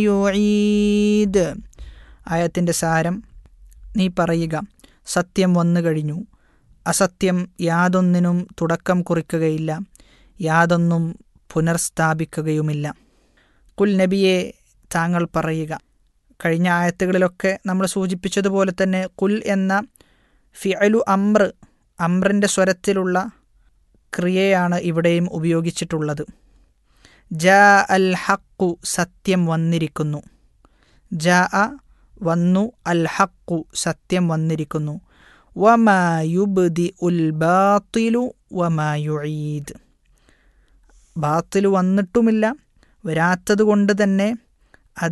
യുഈദ് ആയത്തിൻ്റെ സാരം നീ പറയുക സത്യം വന്നു കഴിഞ്ഞു അസത്യം യാതൊന്നിനും തുടക്കം കുറിക്കുകയില്ല യാതൊന്നും പുനർസ്ഥാപിക്കുകയുമില്ല കുൽ നബിയെ താങ്കൾ പറയുക കഴിഞ്ഞ ആയത്തുകളിലൊക്കെ നമ്മൾ സൂചിപ്പിച്ചതുപോലെ തന്നെ കുൽ എന്ന ഫിഅലു അമ്ര അമ്രിൻ്റെ സ്വരത്തിലുള്ള ക്രിയയാണ് ഇവിടെയും ഉപയോഗിച്ചിട്ടുള്ളത് ജ അൽ ഹക്കു സത്യം വന്നിരിക്കുന്നു ജ അ വന്നു അൽ ഹക്കു സത്യം വന്നിരിക്കുന്നു വമായുബ്ദി ഉൽ ബാത്തിലു വമായുഈദ് ബാത്തിലു വന്നിട്ടുമില്ല വരാത്തത് കൊണ്ട് തന്നെ